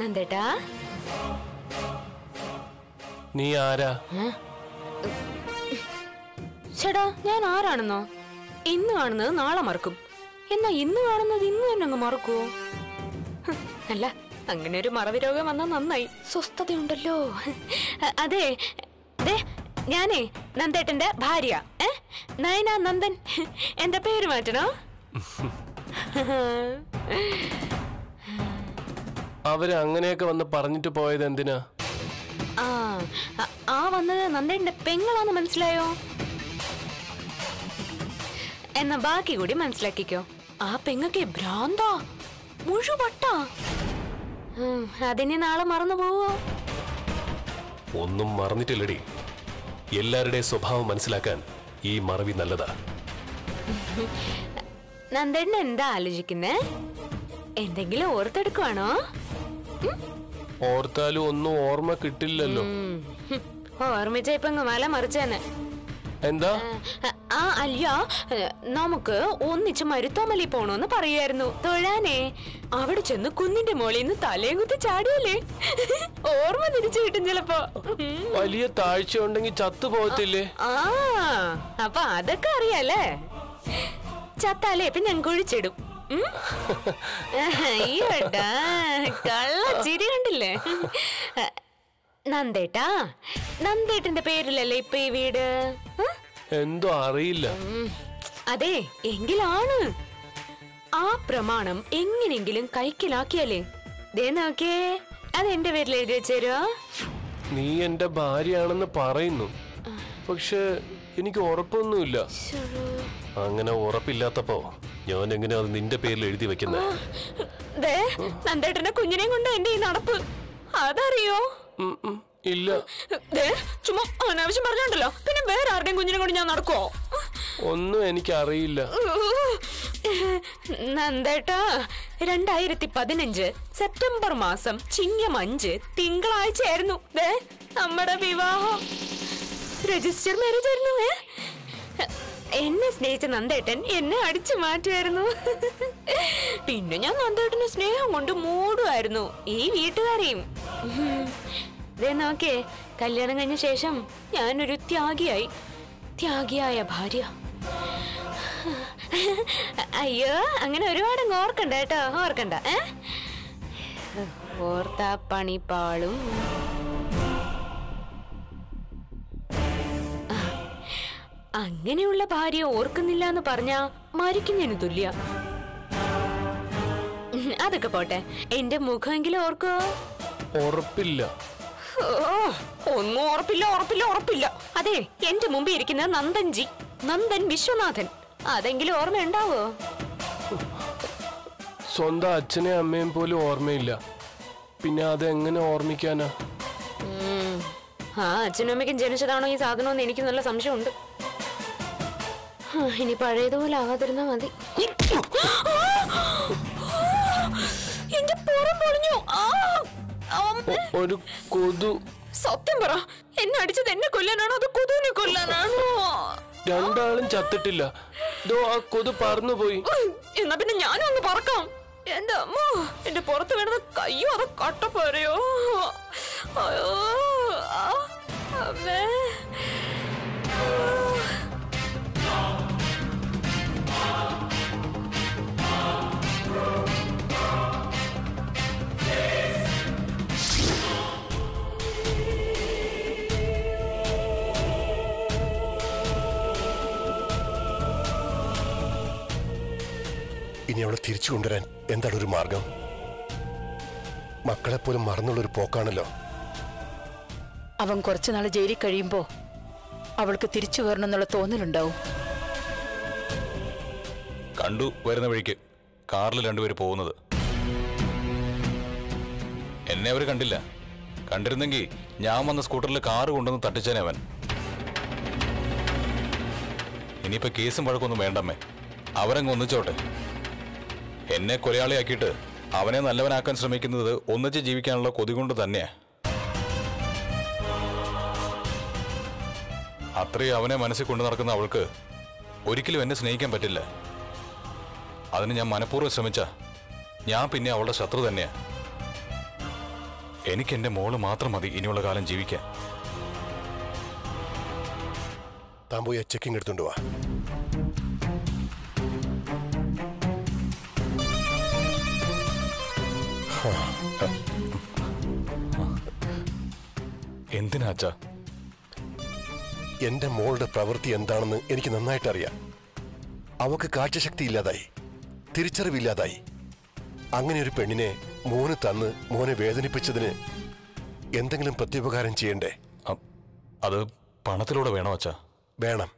നന്ദേട്ടാ നീ ആരാ ചേട്ടാ ഞാൻ ആരാണെന്നോ ഇന്ന് കാണുന്നത് നാളെ മറക്കും എന്നാ ഇന്ന് കാണുന്നത് ഇന്ന് തന്നെ അങ്ങ് മറക്കുവോ ഹ്, അല്ല അങ്ങനെ ഒരു മറവി രോഗം വന്നാൽ നന്നായി സ്വസ്ഥതയുണ്ടല്ലോ അ- അതെ ദേ ഞാനേ നന്ദേട്ടന്റെ ഭാര്യ ഏ നയന നന്ദൻ എന്റെ പേര് മാറ്റണോ അവര് അങ്ങനെയൊക്കെ വന്ന് പറഞ്ഞിട്ട് പോയത് എന്തിനാ ആ ആ- ആ വന്നത് നന്ദേട്ടന്റെ പെങ്ങളാന്ന് മനസ്സിലായോ എന്നാ ബാക്കി കൂടി മനസ്സിലാക്കിക്കോ ആ പെങ്ങക്ക് ഭ്രാന്താ മുഴുവട്ടാ ഉം, അതിനി നാളെ മറന്നു പോവോ ഒന്നും മറന്നിട്ടില്ലടി എല്ലാവരുടെയും സ്വഭാവം മനസ്സിലാക്കാൻ ഈ മറവി നല്ലതാ നന്ദേട്ടൻ എന്താ ആലോചിക്കുന്നേ എന്തെങ്കിലും ഓർത്തെടുക്കുവാണോ ഓർത്താലും ഒന്നും ഓർമ്മ കിട്ടില്ലല്ലോ ഉം, ഹും, ഓർമ്മിച്ച ഇപ്പൊ അങ്ങ് മല മറിച്ചേനെ എന്താ ആ, ആ അല്ല ഏ, നമുക്ക് ഒന്നിച്ച് മരുത്തോമലി പോണോന്ന് പറയായിരുന്നു തൊഴാനേ അവിടെ ചെന്ന് കുന്നിന്റെ മോളിൽ നിന്ന് തലയും കുത്തി ചാടിയല്ലേ ഓർമ്മ തിരിച്ചു കിട്ടും ചിലപ്പോ ഉം. വലിയ താഴ്ച ഉണ്ടെങ്കിൽ ചത്തു പോകത്തില്ലേ ആ അപ്പൊ അതൊക്കെ അറിയാലേ ചത്താലേ ഇപ്പൊ ഞാൻ കുഴിച്ചിടും ഉം? അയ്യോടാ കള്ള ചിരി കണ്ടില്ലേ നന്ദേട്ടാ നന്ദേട്ടന്റെ പേരിലല്ലേ ഇപ്പൊ ഈ വീട് ഉം? എന്തോ അറിയില്ല ഉം. അതെ എങ്കിലാണ് ആ പ്രമാണം എങ്ങനെയെങ്കിലും കൈക്കലാക്കിയാലേ ദേ നോക്കേ അത് എന്റെ പേരിൽ എഴുതി വെച്ചേരോ നീ എന്റെ ഭാര്യയാണെന്ന് പറയുന്നു പക്ഷെ എനിക്ക് ഉറപ്പൊന്നുമില്ല അങ്ങനെ ഉറപ്പില്ലാത്തപ്പോ ഞാൻ എങ്ങനെ അത് നിന്റെ പേരിൽ എഴുതി വെക്കുന്നത് ദേ നന്ദേട്ടന്റെ കുഞ്ഞിനെയും കൊണ്ട് എന്റെ ഈ നടപ്പ് അതറിയോ ഇല്ല ദേ ചുമ്മാ അനാവശ്യം പറഞ്ഞോണ്ടല്ലോ പിന്നെ വേറെ ആരുടെയും കുഞ്ഞിനെ കൊണ്ട് ഞാൻ നടക്കുവോ ഒന്നും എനിക്കറിയില്ല നന്ദേട്ടാ രണ്ടായിരത്തി പതിനഞ്ച് സെപ്റ്റംബർ മാസം ചിങ്ങം അഞ്ച് തിങ്കളാഴ്ച ആയിരുന്നു ദേ നമ്മുടെ വിവാഹം രജിസ്റ്റർ മാരേജ് ആയിരുന്നു ഏ എന്നെ സ്നേഹിച്ച നന്ദേട്ടൻ എന്നെ അടിച്ചു മാറ്റുമായിരുന്നു പിന്നെ ഞാൻ നന്ദേട്ടന് സ്നേഹം കൊണ്ട് മൂടുമായിരുന്നു ഈ വീട്ടുകാരെയും ഉം. ദേ നോക്കേ കല്യാണം കഴിഞ്ഞ ശേഷം ഞാനൊരു ത്യാഗിയായി ത്യാഗിയായ ഭാര്യ അയ്യോ അങ്ങനെ ഒരുപാട് അങ്ങ് ഓർക്കണ്ട കേട്ടോ ഓർക്കണ്ട ഏ ഓർത്താ പണി പാളും ആ, അങ്ങനെയുള്ള ഭാര്യ ഓർക്കുന്നില്ല എന്ന് പറഞ്ഞാ മരിക്കുന്നതിന് തുല്യ ഉം, അതൊക്കെ പോട്ടെ എന്റെ മുഖമെങ്കിലും ഓർക്കോ ഉറപ്പില്ല ഓ, ഒന്നും ഉറപ്പില്ല ഉറപ്പില്ല ഉറപ്പില്ല അതെ എന്റെ മുമ്പിൽ ഇരിക്കുന്ന നന്ദൻജി നന്ദൻ വിശ്വനാഥൻ അതെങ്കിലും ഓർമ്മയുണ്ടാവോ സ്വന്തം അച്ഛനെയും അമ്മയും പോലും ഓർമ്മയില്ല പിന്നെ അതെങ്ങനെ ഓർമ്മിക്കാനാ ഉം. ആ അച്ഛനും അമ്മയ്ക്കും ജനിച്ചതാണോ ഈ സാധനമെന്ന് എനിക്ക് നല്ല സംശയമുണ്ട് ആ, ഇനി പഴയതുപോലെ ആകാതിരുന്നാ മതി എന്റെ പുറം പൊളിഞ്ഞു ആ! അമ്മ. ഒ- ഒരു കൊതു സത്യം പറ എന്നെ അടിച്ചത് എന്നെ കൊല്ലാനാണോ അത് കൊതുവിനെ കൊല്ലാനാണോ രണ്ടാളും ചത്തിട്ടില്ല ദോ ആ കൊതു പറന്നുപോയി ഉയ്, എന്നാ പിന്നെ ഞാനും അങ്ങ് പറക്കാം എന്റെ അമ്മ എന്റെ പുറത്ത് വീണത് കയ്യോ അതോ കട്ടപ്പോരയോ അയ്യോ ആ, അമ്മേ ഇനി അവളെ തിരിച്ചു കൊണ്ടുവരാൻ എന്താണ് ഒരു മാർഗം മക്കളെപ്പോലും മറന്നുള്ളൊരു പോക്കാണല്ലോ അവൻ കുറച്ചുനാൾ ജയിലിൽ കഴിയുമ്പോ അവൾക്ക് തിരിച്ചു വരണമെന്നുള്ള തോന്നലുണ്ടാവും കണ്ടു വരുന്ന വഴിക്ക് കാറിൽ രണ്ടുപേര് പോകുന്നത് എന്നെ അവർ കണ്ടില്ല കണ്ടിരുന്നെങ്കിൽ ഞാൻ വന്ന സ്കൂട്ടറിൽ കാറ് കൊണ്ടുവന്ന് തട്ടിച്ചേനെ അവൻ ഇനിയിപ്പോ കേസും വഴക്കൊന്നും വേണ്ടമ്മേ അവരങ്ങ് ഒന്നിച്ചോട്ടെ എന്നെ കൊലയാളിയാക്കിയിട്ട് അവനെ നല്ലവനാക്കാൻ ശ്രമിക്കുന്നത് ഒന്നിച്ച് ജീവിക്കാനുള്ള കൊതി കൊണ്ട് തന്നെയാ അത്രയും അവനെ മനസ്സിൽ കൊണ്ടു നടക്കുന്ന അവൾക്ക് ഒരിക്കലും എന്നെ സ്നേഹിക്കാൻ പറ്റില്ല അതിന് ഞാൻ മനഃപൂർവ്വം ശ്രമിച്ച ഞാൻ പിന്നെ അവളുടെ ശത്രു തന്നെയാ എനിക്ക് എന്റെ മോള് മാത്രം മതി ഇനിയുള്ള കാലം ജീവിക്കാൻ താൻ പോയി ആ ചെക്കിങ് എടുത്തോണ്ട് വാ എന്തിനാ അച്ഛാ എന്റെ മോളുടെ പ്രവൃത്തി എന്താണെന്ന് എനിക്ക് നന്നായിട്ട് അറിയാം അവക്ക് കാഴ്ചശക്തി ഇല്ലാതായി തിരിച്ചറിവില്ലാതായി അങ്ങനെ ഒരു പെണ്ണിനെ മോന് തന്ന് മോനെ വേദനിപ്പിച്ചതിന് എന്തെങ്കിലും പ്രത്യുപകാരം ചെയ്യണ്ടേ അ- അത് പണത്തിലൂടെ വേണോ അച്ഛാ വേണം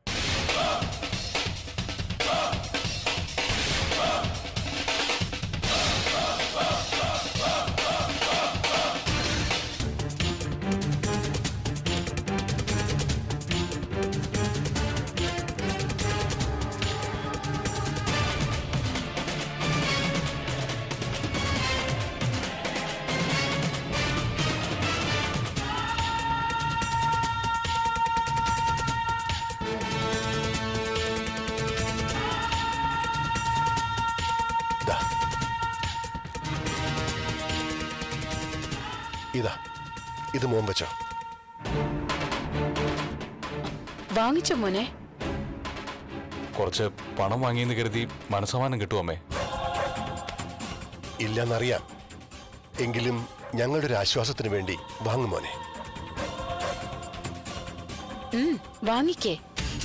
ദാ. ഇതാ ഇത് മോൻ വെച്ചോ വാങ്ങിച്ചോ മോനെ കുറച്ച് പണം വാങ്ങിയെന്ന് കരുതി മനസ്സമാനം കിട്ടുമമ്മേ ഇല്ലെന്നറിയാം എങ്കിലും ഞങ്ങളുടെ ഒരു ആശ്വാസത്തിന് വേണ്ടി വാങ്ങും മോനെ ഉം, വാങ്ങിക്കേ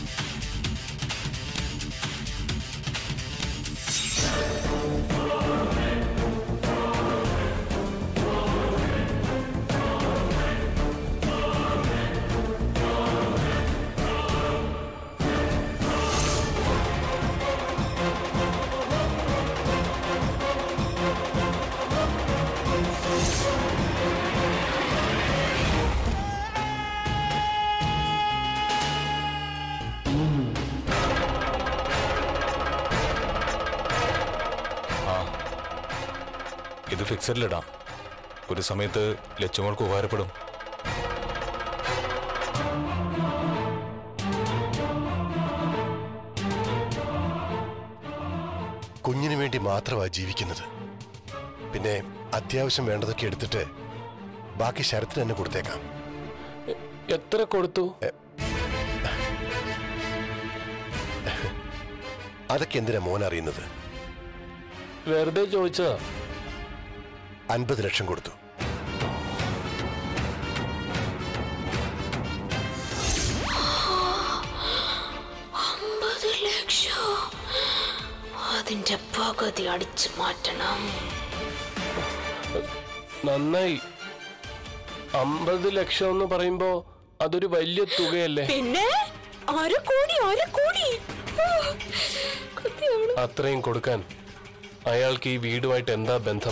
ഇത് ഫിക്സഡിലിടാം ഒരു സമയത്ത് ലച്ചുമോൾക്ക് ഉപകാരപ്പെടും കുഞ്ഞിനു വേണ്ടി മാത്രമാണ് ജീവിക്കുന്നത് പിന്നെ അത്യാവശ്യം വേണ്ടതൊക്കെ എടുത്തിട്ട് ബാക്കി ശരത്തിന് തന്നെ കൊടുത്തേക്കാം എത്ര കൊടുത്തു അതൊക്കെ എന്തിനാ മോൻ അറിയുന്നത് വെറുതെ ചോദിച്ചതാ അൻപത് ലക്ഷം കൊടുത്തു അമ്പത് ലക്ഷം അതിന്റെ പകുതി അടിച്ചു മാറ്റണം നന്നായി അമ്പത് ലക്ഷം എന്ന് പറയുമ്പോ അതൊരു വലിയ തുകയല്ലേ പിന്നെ അര കോടി അര കോടി ഓ, കുത്തിയവള്. അത്രയും കൊടുക്കാൻ അയാൾക്ക് ഈ വീടുമായിട്ട് എന്താ ബന്ധം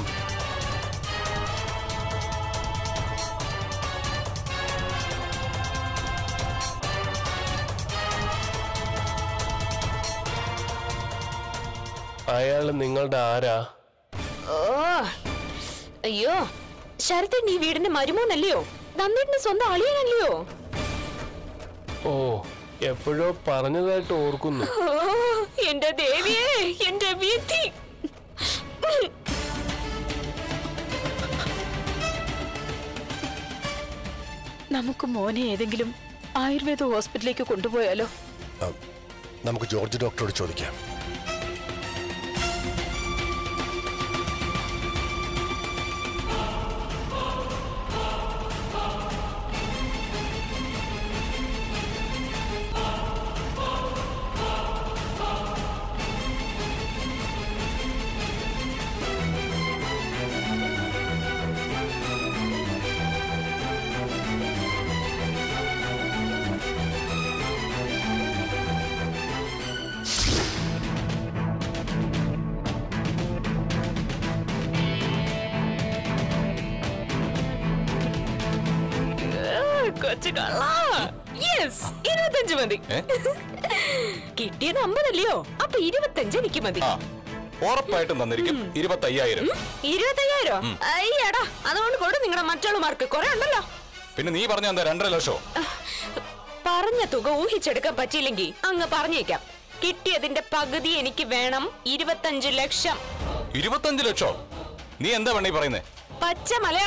അയാൾ നിങ്ങളുടെ ആരാ ഓ അയ്യോ ശരത്തേട്ടൻ ഈ വീടിന്റെ മരുമോനല്ലയോ നന്ദേട്ടിന്റെ സ്വന്തം അളിയനല്ലയോ ഓ എപ്പോഴോ പറഞ്ഞതായിട്ട് ഓർക്കുന്നു ഓ എന്റെ ദേവിയേ എന്റെ വിധി നമുക്ക് മോനെ ഏതെങ്കിലും ആയുർവേദ ഹോസ്പിറ്റലിലേക്ക് കൊണ്ടുപോയാലോ ആ, നമുക്ക് ജോർജ് ഡോക്ടറോട് ചോദിക്കാം കൊച്ചു കള്ള യെസ് ഇരുപത്തഞ്ച് മതി ഏ? കിട്ടിയത് അമ്പതല്ലയോ അപ്പൊ ഇരുപത്തഞ്ച് എനിക്ക് മതി ആ ഉറപ്പായിട്ടും തന്നിരിക്കും ഇരുപത്തയ്യായിരം ഇരുപത്തയ്യായിരോ അയ്യടാ അതുകൊണ്ട് കൊടു നിങ്ങളുടെ മറ്റുള്ളമാർക്ക് കുറെ ഉണ്ടല്ലോ പിന്നെ നീ പറഞ്ഞ എന്താ രണ്ടര ലക്ഷോ പറഞ്ഞ തുക ഊഹിച്ചെടുക്കാൻ പറ്റിയില്ലെങ്കിൽ അങ്ങ് പറഞ്ഞേക്കാം കിട്ടിയതിന്റെ പകുതി എനിക്ക് വേണം ഇരുപത്തഞ്ച് ലക്ഷം ഇരുപത്തഞ്ച് ലക്ഷോ നീ എന്താ വേണേ പറയുന്നേ പച്ച മലയാളം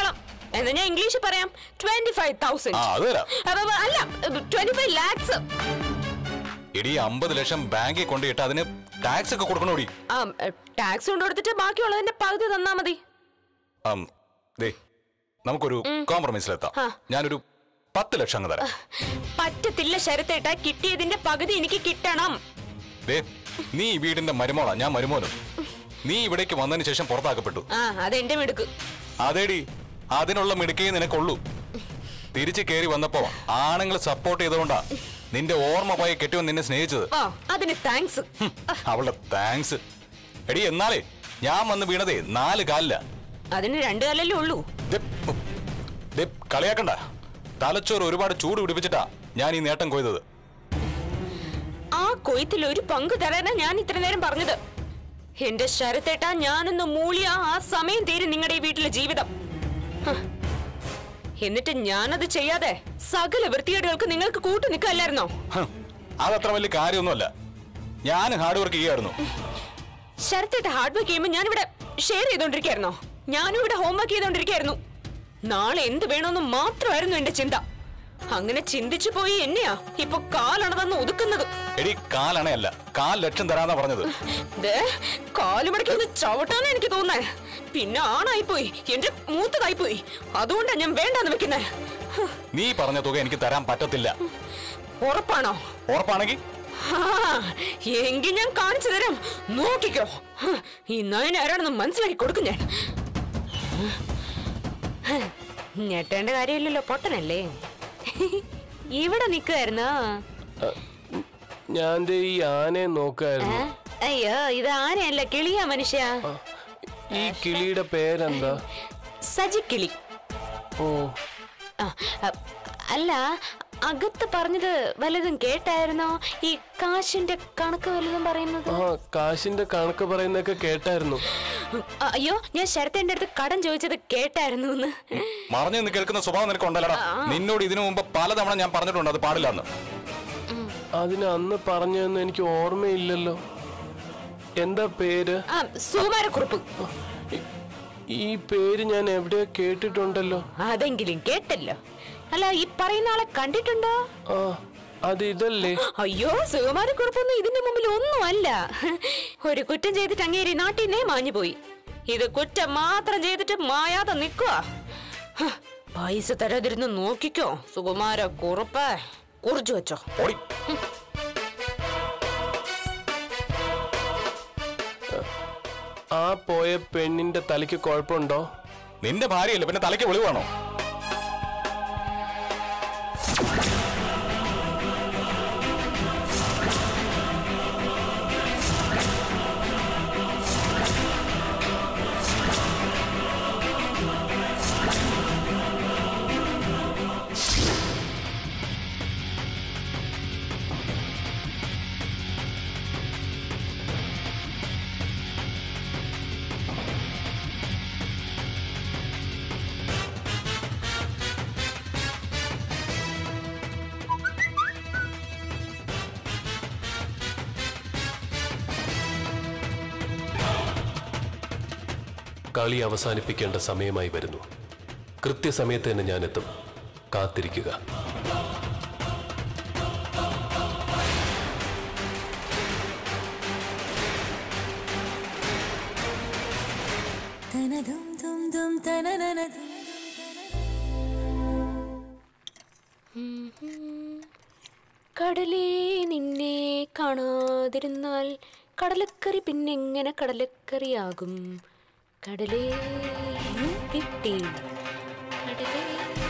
എന്നാ ഞാൻ ഇംഗ്ലീഷിൽ പറയാം ട്വന്റി ഫൈവ് ആ തൗസൻഡ് അത് തരാം അല്ല ട്വന്റി ഫൈവ് ലാക്സ് എടി അമ്പത് ലക്ഷം ബാങ്കിൽ കൊണ്ടുപോയിട്ട് അതിന് ടാക്സ് ഒക്കെ കൊടുക്കണോടി ടാക്സ് കൊണ്ട് കൊടുത്തിട്ട് ബാക്കിയുള്ളതിന്റെ പകുതി തന്നാ മതി ആം, ദേ നമുക്കൊരു കോംപ്രമൈസിലെത്താം ആ. ഞാനൊരു പത്ത് ലക്ഷം അങ്ങ് തരാം പറ്റത്തില്ല ശരത്തേട്ട കിട്ടിയതിന്റെ പകുതി എനിക്ക് കിട്ടണം ദേ നീ ഈ വീടിന്റെ മരുമോളാ ഞാൻ മരുമോനും നീ ഇവിടേക്ക് വന്നതിന് ശേഷം പുറത്താക്കപ്പെട്ടു ആ അതെന്റെ മിടുക്ക് അതേടി അതിനുള്ള മിടുക്കേ നിനക്കുള്ളൂ തിരിച്ചു കയറി വന്നപ്പോ ആണുങ്ങൾ സപ്പോർട്ട് ചെയ്തുകൊണ്ടാ നിന്റെ ഓർമ്മ പോയ കെട്ടിയോ നിന്നെ സ്നേഹിച്ചത് ആ അതിന് താങ്ക്സ് ഹും, അവളുടെ താങ്ക്സ് എടി എന്നാലേ ഞാൻ വന്ന് വീണതേ നാല് കാലില അതിന് രണ്ടു കാലല്ലേ ഉള്ളൂ കളിയാക്കണ്ട തലച്ചോറ് ഒരുപാട് ചൂട് പിടിപ്പിച്ചിട്ടാ ഞാൻ ഈ നേട്ടം കൊയ്തത് ആ കൊയ്ത്തിൽ ഒരു പങ്ക് തരാനാ ഞാൻ ഇത്ര നേരം പറഞ്ഞത് എന്റെ ശരത്തേട്ട ഞാനൊന്ന് മൂളിയ ആ സമയം തീരും നിങ്ങളുടെ ഈ വീട്ടിലെ ജീവിതം ഹ്. എന്നിട്ട് ഞാനത് ചെയ്യാതെ സകല വൃത്തികേടുകൾക്ക് നിങ്ങൾക്ക് കൂട്ടു നിൽക്കല്ലായിരുന്നോ ഹും, അതത്ര വലിയ കാര്യമൊന്നുമല്ല ഞാൻ ഹാർഡ് വർക്ക് ചെയ്യായിരുന്നു ശരത്തേട്ട ഹാർഡ് വർക്ക് ചെയ്യുമ്പോൾ ഞാനിവിടെ ഷെയർ ചെയ്തോണ്ടിരിക്കായിരുന്നോ ഞാനും ഇവിടെ ഹോംവർക്ക് ചെയ്തോണ്ടിരിക്കായിരുന്നു നാളെ എന്ത് വേണമെന്ന് മാത്രമായിരുന്നു എന്റെ ചിന്ത അങ്ങനെ ചിന്തിച്ചു പോയി എന്നെയാ ഇപ്പൊ കാലണതെന്ന് ഒതുക്കുന്നത് എടി കാലണയല്ല കാൽ ലക്ഷം തരാന്നാ പറഞ്ഞത് ദേ, കാലുമടക്കി ഒന്ന് ചവിട്ടാനാ എനിക്ക് തോന്നേ പിന്നെ ആണായി പോയി എന്റെ മൂത്തതായി പോയി അതുകൊണ്ടാ ഞാൻ വേണ്ടാന്ന് വെക്കുന്നേ ഹ്, നീ പറഞ്ഞ തുക എനിക്ക് തരാൻ പറ്റത്തില്ല ഉറപ്പാണോ ഉറപ്പാണെങ്കിൽ ആ, എങ്കിൽ ഞാൻ കാണിച്ചു തരാം നോക്കിക്കോ ഹ്, ഈ നയൻ ആരാണെന്ന് മനസ്സിലാക്കി കൊടുക്കും ഞാൻ ഹ്, ഞെട്ടേണ്ട കാര്യമില്ലല്ലോ പൊട്ടനല്ലേ ഇവിടെ നിക്കുവായിരുന്നോ ഞാൻ ദേ ഈ ആനയെ നോക്കായിരുന്നു ഏ? അയ്യോ ഇത് ആനയല്ല കിളിയാ മനുഷ്യ ഈ കിളിയുടെ പേരെന്താ സജിക്കിളി ഓ ആ, അ- അല്ല അകത്ത് പറഞ്ഞത് വല്ലതും കേട്ടായിരുന്നോ ഈ കാശിന്റെ കണക്ക് വല്ലതും പറയുന്നത് ആ കാശിന്റെ കണക്ക് പറയുന്നൊക്കെ കേട്ടായിരുന്നു അ- അയ്യോ ഞാൻ ശരത്തേന്റെ അടുത്ത് കടം ചോദിച്ചത് കേട്ടായിരുന്നു എന്ന് മറഞ്ഞു നിന്ന് കേൾക്കുന്ന സ്വഭാവം നിനക്ക് ഉണ്ടല്ലടാ നിന്നോട് ഇതിനു മുമ്പ് പലതവണ ഞാൻ പറഞ്ഞിട്ടുണ്ട് അത് പാടില്ലെന്ന് അതിന് അന്ന് പറഞ്ഞതെന്ന് എനിക്ക് ഓർമ്മയില്ലല്ലോ എന്താ പേര് ആ സുകുമാരക്കുറുപ്പ് ഈ- ഈ പേര് ഞാൻ എവിടെയോ കേട്ടിട്ടുണ്ടല്ലോ അതെങ്കിലും കേട്ടല്ലോ അല്ല ഈ പറയുന്ന ആളെ കണ്ടിട്ടുണ്ടോ ആ അത് ഇതല്ലേ അയ്യോ സുകുമാരക്കുറുപ്പൊന്നും ഇതിന്റെ മുമ്പിൽ ഒന്നും അല്ല ഒരു കുറ്റം ചെയ്തിട്ട് അങ്ങേരി നാട്ടിൽ നിന്നേ മാഞ്ഞു പോയി ഇത് കുറ്റം മാത്രം ചെയ്തിട്ട് മായാതെ നിക്കുക പൈസ തരാതിരുന്ന് നോക്കിക്കോ സുകുമാര കുറുപ്പ് കുറിച്ചു വെച്ചോ ഓടി ആ പോയ പെണ്ണിന്റെ തലയ്ക്ക് കുഴപ്പമുണ്ടോ നിന്റെ ഭാര്യയല്ലേ പിന്നെ തലയ്ക്ക് വെളിവാണോ കളി അവസാനിപ്പിക്കേണ്ട സമയമായി വരുന്നു കൃത്യസമയത്ത് തന്നെ ഞാൻ എത്തും കാത്തിരിക്കുക കടലേ നിന്നെ കാണാതിരുന്നാൽ കടലക്കറി പിന്നെങ്ങനെ കടലക്കറിയാകും കടലേ കിട്ടി കടലേ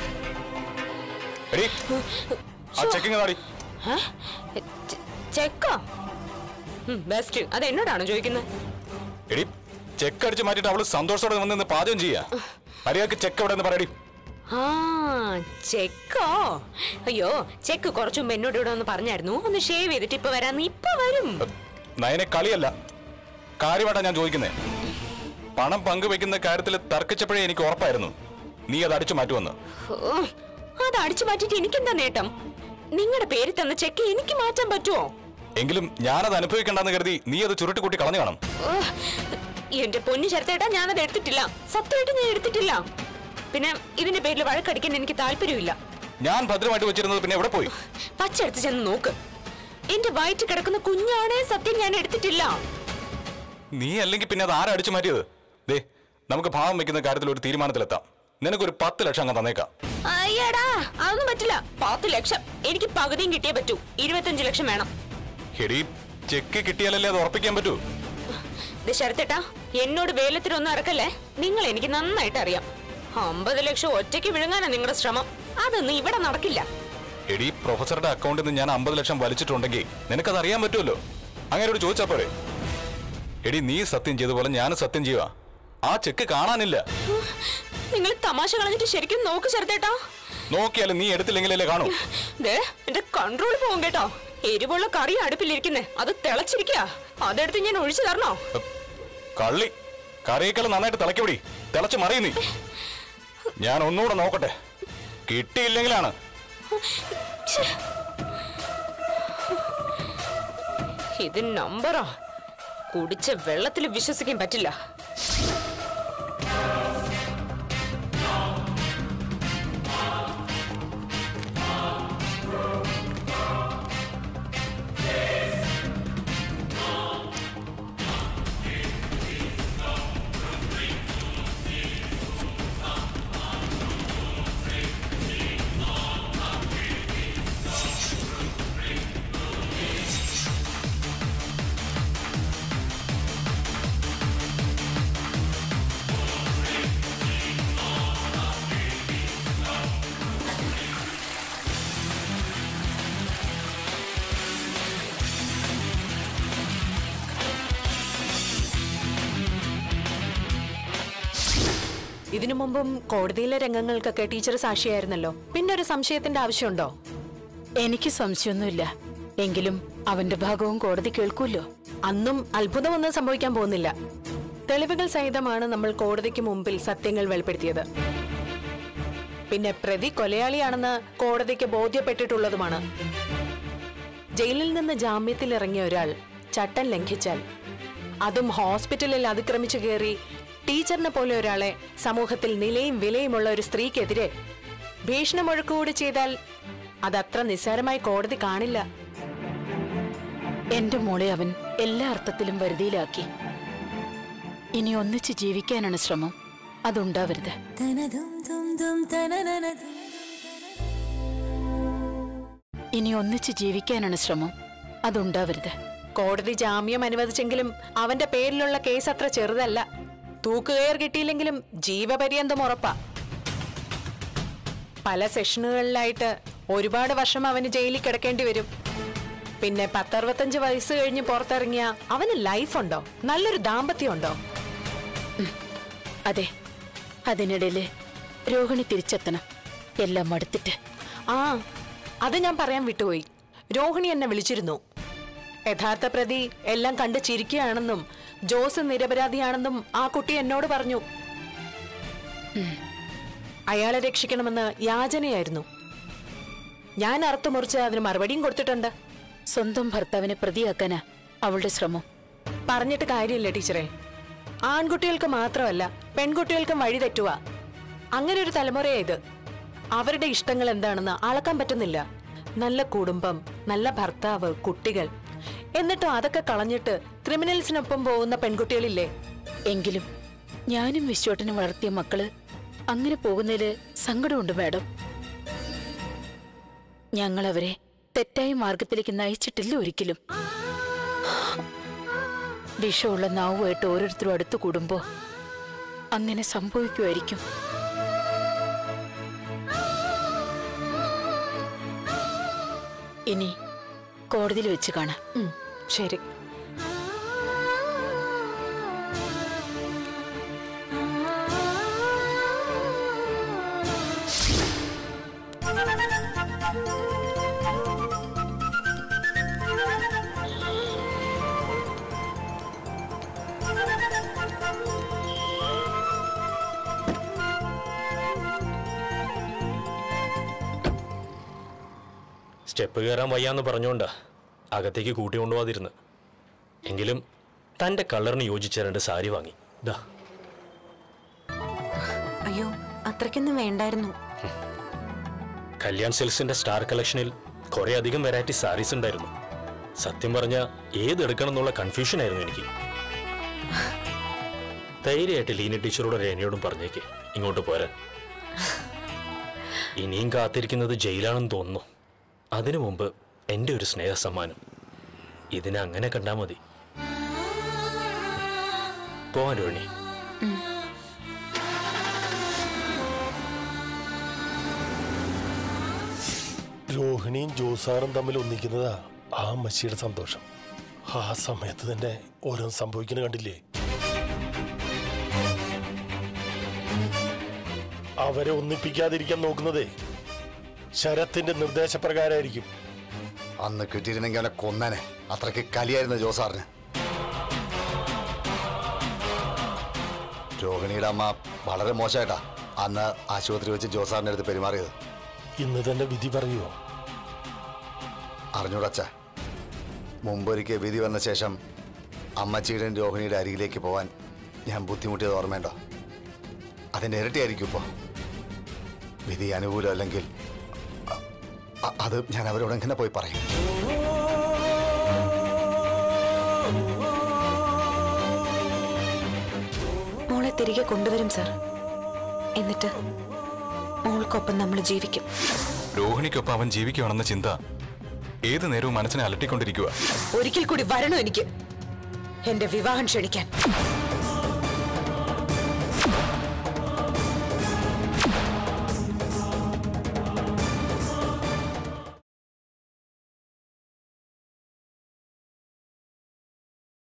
എടി ആ ചെക്കിങ് നാടി ആ? ചെ- ചെക്കോ ബെസ്റ്റ് അത് എന്നോടാണോ ചോദിക്കുന്നത് എടി ചെക്ക് അടിച്ച് മാറ്റിട്ട് അവള് സന്തോഷത്തോടെ വന്ന് നിന്ന് പാചകം ചെയ്യാ മര്യാദക്ക് ചെക്ക് എവിടെ എന്ന് പറയടി ആ ചെക്കോ അയ്യോ ചെക്ക് കുറച്ചു മുമ്പ് എന്നോട് ഇവിടെ ഒന്ന് പറഞ്ഞായിരുന്നു ഒന്ന് ഷേവ് ചെയ്തിട്ട് ഇപ്പൊ വരാന്ന് ഇപ്പൊ വരും നയനെ കളിയല്ല കാര്യമായിട്ടാ ഞാൻ ചോദിക്കുന്നേ പണം പങ്കുവെക്കുന്ന കാര്യത്തിൽ തർക്കിച്ചപ്പോഴേ എനിക്ക് ഉറപ്പായിരുന്നു നീ അത് അടിച്ചു മാറ്റുമെന്ന് ഓ, അത് അടിച്ചു മാറ്റിട്ട് എനിക്കെന്താ നേട്ടം നിങ്ങളുടെ പേര് തന്ന ചെക്ക് എനിക്ക് മാറ്റാൻ പറ്റുമോ എങ്കിലും ഞാനത് അനുഭവിക്കണ്ടെന്ന് കരുതി നീ അത് ചുരുട്ടിക്കൂട്ടി കളഞ്ഞു കാണും ഓ, എന്റെ പൊന്നു ശരത്തേട്ടാ ഞാനത് എടുത്തിട്ടില്ല സത്യമായിട്ട് ഞാൻ എടുത്തിട്ടില്ല പിന്നെ ഇതിന്റെ പേരിൽ വഴക്കടിക്കാൻ എനിക്ക് താല്പര്യമില്ല ഞാൻ ഭദ്രമായിട്ട് വെച്ചിരുന്നത് പിന്നെ എവിടെ പോയി പച്ചെടുത്ത് ചെന്ന് നോക്ക് എന്റെ വയറ്റിൽ കിടക്കുന്ന കുഞ്ഞാണേ സത്യം ഞാൻ എടുത്തിട്ടില്ല നീ അല്ലെങ്കിൽ പിന്നെ അത് ആരാ അടിച്ചു മാറ്റിയത് ദേ നമുക്ക് ഭാവം വെക്കുന്ന കാര്യത്തിൽ ഒരു തീരുമാനത്തിലെത്താം നിനക്കൊരു പത്ത് ലക്ഷം അങ്ങ് തന്നേക്കാം അയ്യടാ അതൊന്നും പറ്റില്ല പത്ത് ലക്ഷം എനിക്ക് പകുതിയും കിട്ടിയേ പറ്റൂ ഇരുപത്തഞ്ച് ലക്ഷം വേണം എടി ചെക്ക് കിട്ടിയാലല്ലേ അത് ഉറപ്പിക്കാൻ പറ്റൂ ഇത് ശരത്തേട്ടാ എന്നോട് വേലത്തിനൊന്നും ഇറക്കല്ലേ നിങ്ങൾ എനിക്ക് നന്നായിട്ട് അറിയാം അമ്പത് ലക്ഷം ഒറ്റയ്ക്ക് വിഴുങ്ങാനാ നിങ്ങളുടെ ശ്രമം അതൊന്നും ഇവിടെ നടക്കില്ല എടി പ്രൊഫസറുടെ അക്കൗണ്ടിൽ നിന്ന് ഞാൻ അമ്പത് ലക്ഷം വലിച്ചിട്ടുണ്ടെങ്കിൽ നിനക്കത് അറിയാൻ പറ്റുമല്ലോ അങ്ങനെ ഒരു ചോദിച്ചാ പോരെ എടി നീ സത്യം ചെയ്ത പോലെ ഞാനും സത്യം ചെയ്യുക ആ ചെക്ക് കാണാനില്ല നിങ്ങൾ തമാശ കളഞ്ഞിട്ട് ശരിക്കും നോക്ക് ശരത്തേട്ടാ നോക്കിയാലും നീ എടുത്തില്ലെങ്കിലല്ലേ കാണൂ ദേ എന്റെ കൺട്രോൾ പോകും കേട്ടോ എരിവുള്ള കറി അടുപ്പിലിരിക്കുന്നേ അത് തിളച്ചിരിക്കുക അതെടുത്ത് ഞാൻ ഒഴിച്ചു തരണോ എ, കള്ളി കറിയേക്കാൾ നന്നായിട്ട് തിളക്കപടി തിളച്ച് മറിയും നീ ഞാൻ ഒന്നുകൂടെ നോക്കട്ടെ കിട്ടിയില്ലെങ്കിലാണ് ഛെ. ഇത് നമ്പറാ കുടിച്ച വെള്ളത്തിൽ വിശ്വസിക്കാൻ പറ്റില്ല ഇതിനു മുമ്പും കോടതിയിലെ രംഗങ്ങൾക്കൊക്കെ ടീച്ചർ സാക്ഷിയായിരുന്നല്ലോ പിന്നെ ഒരു സംശയത്തിന്റെ ആവശ്യമുണ്ടോ എനിക്ക് സംശയമൊന്നുമില്ല എങ്കിലും അവന്റെ ഭാഗവും കോടതി കേൾക്കൂല്ലോ അന്നും അത്ഭുതമൊന്നും സംഭവിക്കാൻ പോകുന്നില്ല തെളിവുകൾ സഹിതമാണ് നമ്മൾ കോടതിക്ക് മുമ്പിൽ സത്യങ്ങൾ വെളിപ്പെടുത്തിയത് പിന്നെ പ്രതി കൊലയാളിയാണെന്ന് കോടതിക്ക് ബോധ്യപ്പെട്ടിട്ടുള്ളതുമാണ് ജയിലിൽ നിന്ന് ജാമ്യത്തിൽ ഇറങ്ങിയ ഒരാൾ ചട്ടം ലംഘിച്ചാൽ അതും ഹോസ്പിറ്റലിൽ അതിക്രമിച്ചു കയറി ടീച്ചറിനെ പോലെ ഒരാളെ സമൂഹത്തിൽ നിലയും വിലയുമുള്ള ഒരു സ്ത്രീക്കെതിരെ ഭീഷണി മുഴക്കുകൂടി ചെയ്താൽ അതത്ര നിസ്സാരമായി കോടതി കാണില്ല എന്റെ മോളെ അവൻ എല്ലാ അർത്ഥത്തിലും വരുതിയിലാക്കി ഇനി ഒന്നിച്ച് ജീവിക്കാനാണ് ശ്രമം അതുണ്ടാവരുത് ഇനി ഒന്നിച്ച് ജീവിക്കാനാണ് ശ്രമം അതുണ്ടാവരുത് കോടതി ജാമ്യം അനുവദിച്ചെങ്കിലും അവന്റെ പേരിലുള്ള കേസ് അത്ര ചെറുതല്ല തൂക്കുകയർ കിട്ടിയില്ലെങ്കിലും ജീവപര്യന്തം ഉറപ്പാ പല സെഷനുകളിലായിട്ട് ഒരുപാട് വർഷം അവന് ജയിലിൽ കിടക്കേണ്ടി വരും പിന്നെ പത്തറുപത്തഞ്ച് വയസ്സ് കഴിഞ്ഞ് പുറത്തിറങ്ങിയ അവന് ലൈഫുണ്ടോ നല്ലൊരു ദാമ്പത്യം ഉണ്ടോ അതെ അതിനിടയില് രോഹിണി തിരിച്ചെത്തണം എല്ലാം മടുത്തിട്ട് ആ അത് ഞാൻ പറയാൻ വിട്ടുപോയി രോഹിണി എന്നെ വിളിച്ചിരുന്നു യഥാർത്ഥ പ്രതി എല്ലാം കണ്ട് ചിരിക്കുകയാണെന്നും ജോസ് നിരപരാധിയാണെന്നും ആ കുട്ടി എന്നോട് പറഞ്ഞു ഉം. അയാളെ രക്ഷിക്കണമെന്ന് യാചനയായിരുന്നു ഞാൻ അറുത്തു മുറിച്ച് അതിന് മറുപടിയും കൊടുത്തിട്ടുണ്ട് സ്വന്തം ഭർത്താവിനെ പ്രതിയാക്കാനാ അവളുടെ ശ്രമം പറഞ്ഞിട്ട് കാര്യമില്ല ടീച്ചറെ ആൺകുട്ടികൾക്ക് മാത്രമല്ല പെൺകുട്ടികൾക്കും വഴി തെറ്റുക അങ്ങനെ ഒരു തലമുറയാ ഇത് അവരുടെ ഇഷ്ടങ്ങൾ എന്താണെന്ന് അളക്കാൻ പറ്റുന്നില്ല നല്ല കുടുംബം നല്ല ഭർത്താവ് കുട്ടികൾ എന്നിട്ടും അതൊക്കെ കളഞ്ഞിട്ട് ക്രിമിനൽസിനൊപ്പം പോകുന്ന പെൺകുട്ടികളില്ലേ എങ്കിലും ഞാനും വിശ്വട്ടനും വളർത്തിയ മക്കള് അങ്ങനെ പോകുന്നതില് സങ്കടമുണ്ട് മാഡം ഞങ്ങൾ അവരെ തെറ്റായ മാർഗത്തിലേക്ക് നയിച്ചിട്ടില്ല ഒരിക്കലും വിഷമുള്ള നാവുമായിട്ട് ഓരോരുത്തരും അടുത്തു കൂടുമ്പോ അങ്ങനെ സംഭവിക്കുമായിരിക്കും ഇനി കോടതിയിൽ വെച്ച് കാണാം ഉം, ശരി സ്റ്റെപ്പ് കയറാൻ വയ്യാന്ന് പറഞ്ഞുകൊണ്ടാ അകത്തേക്ക് കൂട്ടി കൊണ്ടുപോകാതിരുന്ന് എങ്കിലും തന്റെ കളറിന് യോജിച്ച രണ്ട് സാരി വാങ്ങി ദാ അയ്യോ ആ അത്രയ്ക്കൊന്നും വേണ്ടായിരുന്നു കല്യാൺ സിൽക്സിന്റെ സ്റ്റാർ കളക്ഷനിൽ കുറെ അധികം വെറൈറ്റി സാരീസ് ഉണ്ടായിരുന്നു സത്യം പറഞ്ഞ ഏതെടുക്കണം എന്നുള്ള കൺഫ്യൂഷൻ ആയിരുന്നു എനിക്ക് ധൈര്യമായിട്ട് ലീന ടീച്ചറോട് രേനയോടും പറഞ്ഞേക്ക് ഇങ്ങോട്ട് പോരാൻ ഇനിയും കാത്തിരിക്കുന്നത് ജയിലാണെന്ന് തോന്നുന്നു അതിനു മുമ്പ് എൻ്റെ ഒരു സ്നേഹ സമ്മാനം ഇതിനെ അങ്ങനെ കണ്ടാൽ മതി പോവാൻ രോഹിണി രോഹിണിയും ജോസാറും തമ്മിൽ ഒന്നിക്കുന്നതാ ആ അമ്മച്ചിയുടെ സന്തോഷം ആ സമയത്ത് തന്നെ ഓരോന്ന് സംഭവിക്കുന്നത് കണ്ടില്ലേ അവരെ ഒന്നിപ്പിക്കാതിരിക്കാൻ നോക്കുന്നതേ ശരത്തിന്റെ നിർദ്ദേശപ്രകാരമായിരിക്കും അന്ന് കിട്ടിയിരുന്നെങ്കിൽ അവനെ കൊന്നനെ അത്രയ്ക്ക് കലിയായിരുന്നു ജോസാറിന് രോഹിണിയുടെ അമ്മ വളരെ മോശമായിട്ടാ അന്ന് ആശുപത്രി വെച്ച് ജോസാറിന്റെ അടുത്ത് പെരുമാറിയത് ഇന്ന് തന്നെ വിധി പറയുമോ അറിഞ്ഞൂടച്ച മുമ്പൊരിക്കൽ വിധി വന്ന ശേഷം അമ്മച്ചിയുടെയും രോഹിണിയുടെ അരികിലേക്ക് പോവാൻ ഞാൻ ബുദ്ധിമുട്ടിയത് ഓർമ്മയുണ്ടോ അതിൻ്റെ ഇരട്ടിയായിരിക്കും ഇപ്പോൾ വിധി അനുകൂലമല്ലെങ്കിൽ അ- അ- അത് ഞാൻ അവരോട് എങ്ങനെ പോയി പറയും മോളെ തിരികെ കൊണ്ടുവരും സർ എന്നിട്ട് മോൾക്കൊപ്പം നമ്മൾ ജീവിക്കും രോഹിണിക്കൊപ്പം അവൻ ജീവിക്കുകയാണെന്ന ചിന്ത ഏത് നേരവും മനസ്സിനെ അലട്ടിക്കൊണ്ടിരിക്കുക ഒരിക്കൽ കൂടി വരണോ എനിക്ക് എന്റെ വിവാഹം ക്ഷണിക്കാൻ